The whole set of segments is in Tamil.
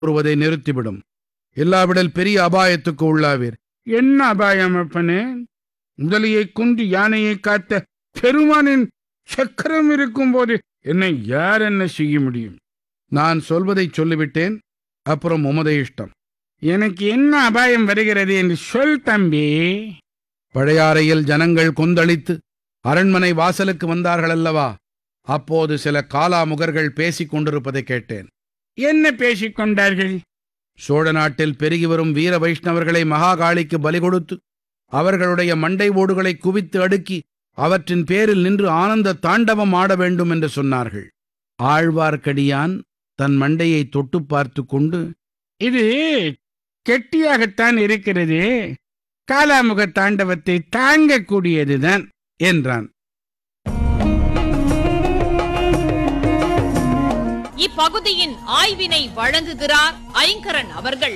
கூறுவதை நிறுத்திவிடும் இல்லாவிடல் பெரிய அபாயத்துக்கு உள்ளாவீர் என்ன அபாயம் அப்பனே முதலையை குண்டு யானையை காத்த பெருமானின் சக்கரம் இருக்கும்போது என்னை யார் என்ன செய்ய முடியும் நான் சொல்வதை சொல்லிவிட்டேன் அப்புறம் உமது இஷ்டம் எனக்கு என்ன அபாயம் வருகிறது என்று சொல் தம்பி பழையாறையில் ஜனங்கள் கொந்தளித்து அரண்மனை வாசலுக்கு வந்தார்கள் அல்லவா அப்போது சில காலாமுகர்கள் பேசிக் கொண்டிருப்பதை கேட்டேன் என்ன பேசிக் கொண்டார்கள் சோழ நாட்டில் பெருகி வரும் வீர வைஷ்ணவர்களை மகாகாளிக்கு பலி கொடுத்து அவர்களுடைய மண்டை ஓடுகளை குவித்து அடுக்கி அவற்றின் பேரில் நின்று ஆனந்த தாண்டவம் ஆட வேண்டும் என்று சொன்னார்கள் ஆழ்வார்க்கடியான் தன் மண்டையை தொட்டு பார்த்து கொண்டு இது கெட்டியாகத்தான் இருக்கிறது காலாமுக தாண்டவத்தை தாங்கக்கூடியதுதான் என்றான் இப்பகுதியின் ஆய்வினை வழங்குகிறார் ஐங்கரன் அவர்கள்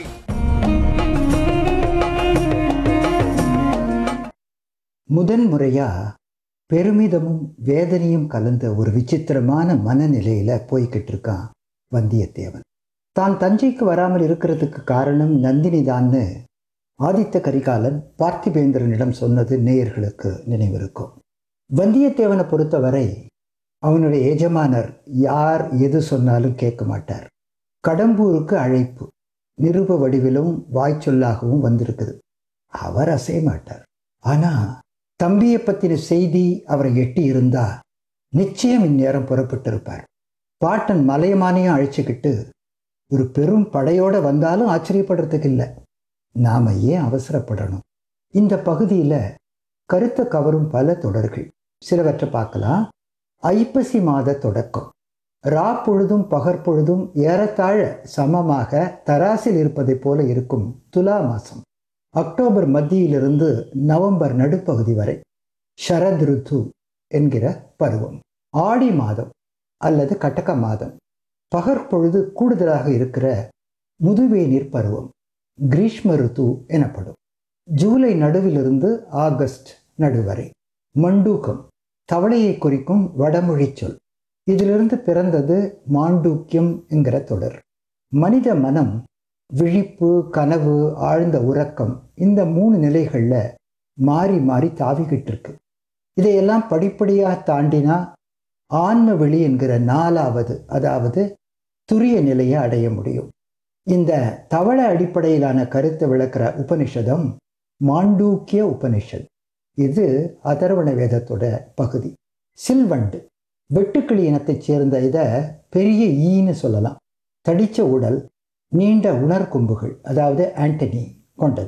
முதன் முறையா பெருமிதமும் வேதனையும் கலந்த ஒரு விசித்திரமான மனநிலையில போய்கிட்டு இருக்கான் வந்தியத்தேவன் தான் தஞ்சைக்கு வராமல் இருக்கிறதுக்கு காரணம் நந்தினிதான்னு ஆதித்த கரிகாலன் பார்த்திபேந்திரனிடம் சொன்னது நேயர்களுக்கு நினைவிருக்கும் வந்தியத்தேவனை பொறுத்தவரை அவனுடைய எஜமானர் யார் எது சொன்னாலும் கேட்க மாட்டார் கடம்பூருக்கு அழைப்பு நிருப வடிவிலும் வாய்ச்சொல்லாகவும் வந்திருக்குது அவர் அசைய மாட்டார் ஆனா தம்பியை பத்தின செய்தி அவரை எட்டி இருந்தா நிச்சயம் இந்நேரம் புறப்பட்டிருப்பார் பாட்டன் மலையமானையும் அழைச்சிக்கிட்டு ஒரு பெரும் படையோட வந்தாலும் ஆச்சரியப்படுறதுக்கு இல்லை நாம ஏன் அவசரப்படணும் இந்த பகுதியில் கருத்தை கவரும் பல தொடர்கள் சிலவற்றை பார்க்கலாம் ஐப்பசி மாத தொடக்கம் ரா பொழுதும் பகற்பொழுதும் ஏறத்தாழ சமமாக தராசில் இருப்பதைப் போல இருக்கும் துலா மாசம் அக்டோபர் மத்தியிலிருந்து நவம்பர் நடுப்பகுதி வரை ஷரத் ருத்து என்கிற பருவம் ஆடி மாதம் அல்லது கட்டக மாதம் பகற்பொழுது கூடுதலாக இருக்கிற முதுவேநீர் பருவம் கிரீஷ்ம ருத்து எனப்படும் ஜூலை நடுவிலிருந்து ஆகஸ்ட் நடுவரை மண்டூக்கம் தவளையை குறிக்கும் வடமொழி சொல் இதிலிருந்து பிறந்தது மாண்டூக்கியம் என்கிற தொடர் மனித மனம் விழிப்பு கனவு ஆழ்ந்த உறக்கம் இந்த மூணு நிலைகளில் மாறி மாறி தாவிக்கிட்டு இருக்கு இதையெல்லாம் படிப்படியாக தாண்டினா ஆன்ம வெளி என்கிற நாலாவது அதாவது துரிய நிலையை அடைய முடியும் இந்த தவள அடிப்படையிலான கருத்தை விளக்குற உபனிஷதம் மாண்டூக்கிய உபனிஷத் இது அதர்வண வேதத்தோட பகுதி சில்வண்டு வெட்டுக்கிளி இனத்தைச் சேர்ந்த இதை பெரிய ஈன்னு சொல்லலாம் தடிச்ச உடல் நீண்ட உணர்கொம்புகள் அதாவது ஆண்டனி கொண்டது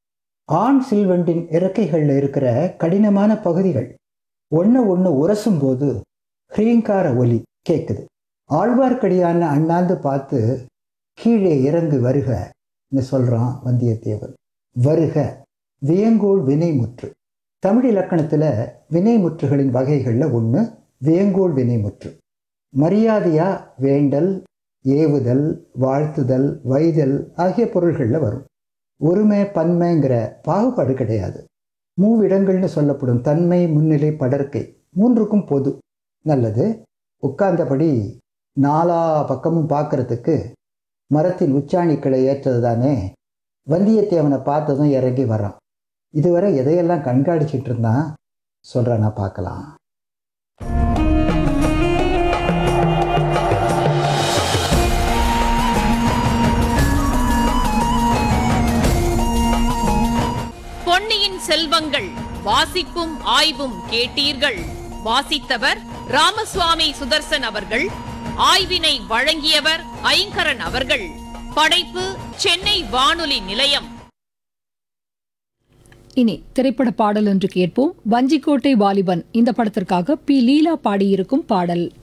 ஆண் சில்வண்டின் இறக்கைகளில் இருக்கிற கடினமான பகுதிகள் ஒன்று ஒன்று உரசும் போது ஹ்ரீங்கார ஒலி கேட்குது ஆழ்வார்க்கடியான அண்ணாந்து பார்த்து கீழே இறங்கு வருக சொல்கிறான் வந்தியத்தேவன் வருக வியங்கோள் வினைமுற்று தமிழ் இலக்கணத்தில் வினைமுற்றுகளின் வகைகளில் ஒன்று வேங்கோள் வினைமுற்று மரியாதையா வேண்டல் ஏவுதல் வாழ்த்துதல் வைதல் ஆகிய பொருள்களில் வரும் ஒருமை பன்மைங்கிற பாகுபாடு கிடையாது மூவிடங்கள்னு சொல்லப்படும் தன்மை முன்னிலை படர்க்கை மூன்றுக்கும் பொது நல்லது உட்கார்ந்தபடி நாலா பக்கமும் பார்க்கறதுக்கு மரத்தின் உச்சாணிக்களை ஏற்றது தானே வந்தியத்தேவனை பார்த்ததும் இறங்கி வரான் இதுவரை எதையெல்லாம் கண்காணிச்சிட்டு இருந்தான் சொல்கிறானா பார்க்கலாம் பொன்னியின் செல்வங்கள் வாசிப்பும் ஆய்வும் கேட்டீர்கள் வாசித்தவர் ராமசுவாமி சுதர்சன் அவர்கள் ஆய்வினை வழங்கியவர் ஐங்கரன் அவர்கள் படைப்பு சென்னை வானொலி நிலையம் இனி திரைப்பட பாடல் ஒன்று கேட்போம் வஞ்சிக்கோட்டை வாலிபன் இந்த படத்திற்காக பி லீலா பாடியிருக்கும் பாடல்